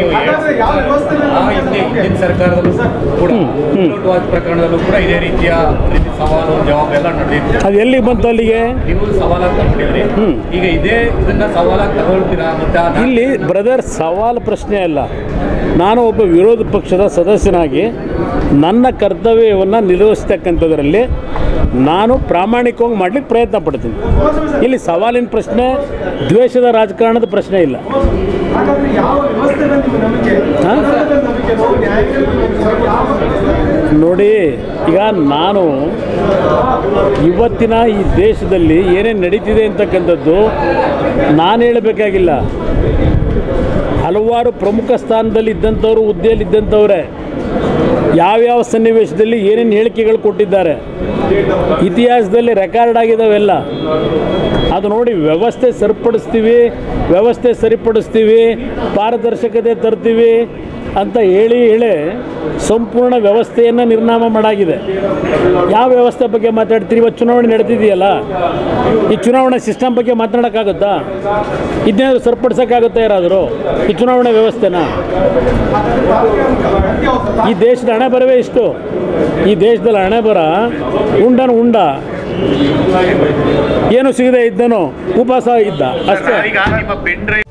ನೀವು ಹಾಗಾದ್ರೆ ಯಾವ ವ್ಯವಸ್ಥೆ ಮೇಲೆ ಆ ಹಿಂದೆ ಹಿಂದಿನ ಸರ್ಕಾರದಲ್ಲೂ ಕೂಡ ಲೋಟವಾದ ಪ್ರಕರಣದಲ್ಲೂ ಕೂಡ ಇದೇ ರೀತಿಯ ರೀತಿ ಸವಾಲು ಜವಾಬು ಎಲ್ಲ ನಡೆದಿತ್ತು ಅದು ಎಲ್ಲಿಗೆ ಬಂತು ಅಲ್ಲಿಗೆ ನೀವು ಸವಾಲಾಗಿ ತಗೊಂಡಿದ್ರಿ ಹ್ಮ್. ಈಗ ಇದೇ ಇದನ್ನ ಸವಾಲಾಗಿ ತಗೊಳ್ತೀರಾ ಮತ್ತೆ ಆ ನಾ- ಇಲ್ಲಿ ಬ್ರದರ್ ಸವಾಲು ಪ್ರಶ್ನೆ ಅಲ್ಲ ನಾನು ಒಬ್ಬ ವಿರೋಧ ಪಕ್ಷದ ಸದಸ್ಯನಾಗಿ ನನ್ನ ಕರ್ತವ್ಯವನ್ನು ನಿರ್ವಹಿಸ್ತಕ್ಕಂಥದ್ರಲ್ಲಿ ನಾನು ಪ್ರಾಮಾಣಿಕವಾಗಿ ಮಾಡ್ಲಿಕ್ಕೆ ಪ್ರಯತ್ನ ಪಡ್ತೀನಿ ಇಲ್ಲಿ ಸವಾಲಿನ ಪ್ರಶ್ನೆ ದ್ವೇಷದ ರಾಜಕಾರಣದ ಪ್ರಶ್ನೆ ಇಲ್ಲ ಹಾಗಾದ್ರೆ ಯಾವ ವ್ಯವಸ್ಥೆ ಮೇಲೆ ನಿಮ್ಗೆ ನಂಬಿಕೆ ಹಾ? ಅದಾದ ನಂಬಿಕೆನೋ ನ್ಯಾಯಾಂಗದ ನಂಬಿಕೆನೋ ಯಾವ ವ್ಯವಸ್ಥೆ ನೋಡಿ ಈಗ ನಾನು ಇವತ್ತಿನ ಈ ದೇಶದಲ್ಲಿ ಏನೇನು ನಡೀತಿದೆ ಅಂತಕ್ಕಂಥದ್ದು ನಾನು ಹೇಳಬೇಕಾಗಿಲ್ಲ ಹಲವಾರು ಪ್ರಮುಖ ಸ್ಥಾನದಲ್ಲಿ ಇದ್ದಂಥವ್ರು ಹುದ್ದೆಯಲ್ಲಿ ಇದ್ದಂಥವ್ರೆ ಯಾವ್ಯಾವ ಸನ್ನಿವೇಶದಲ್ಲಿ ಏನೇನು ಹೇಳಿಕೆಗಳು ಕೊಟ್ಟಿದ್ದಾರೆ ಇತಿಹಾಸದಲ್ಲಿ ರೆಕಾರ್ಡ್ ಆಗಿದಾವೆಲ್ಲ ಅದು ನೋಡಿ ವ್ಯವಸ್ಥೆ ಸರಿಪಡಿಸ್ತೀವಿ ವ್ಯವಸ್ಥೆ ಸರಿಪಡಿಸ್ತೀವಿ ಪಾರದರ್ಶಕತೆ ತರ್ತೀವಿ ಅಂತ ಹೇಳಿ ಹೇಳಿ ಸಂಪೂರ್ಣ ವ್ಯವಸ್ಥೆಯನ್ನು ನಿರ್ನಾಮ ಮಾಡಾಗಿದೆ ಯಾವ ವ್ಯವಸ್ಥೆ ಬಗ್ಗೆ ಮಾತಾಡ್ತೀರಿ ಇವತ್ತು ಚುನಾವಣೆ ನಡೆದಿದೆಯಲ್ಲ ಈ ಚುನಾವಣಾ ಸಿಸ್ಟಮ್ ಬಗ್ಗೆ ಮಾತನಾಡೋಕ್ಕಾಗುತ್ತಾ ಇದನ್ನೇನಾದ್ರು ಸರಿಪಡಿಸೋಕ್ಕಾಗುತ್ತಾ ಯಾರಾದರೂ ಈ ಚುನಾವಣೆ ವ್ಯವಸ್ಥೆನ ಈ ದೇಶದ ಹಣೆ ಬರವೇ ಇಷ್ಟು ಈ ದೇಶದಲ್ಲಿ ಹಣೆ ಬರ ಉಂಡನು ಉಂಡ ಏನು ಸಿಗದೆ ಇದ್ದನು ಉಪವಾಸ ಇದ್ದ ಅಷ್ಟೇ ಈಗ ನಿಮ್ಮ ಪೆನ್ ಡ್ರೈವ್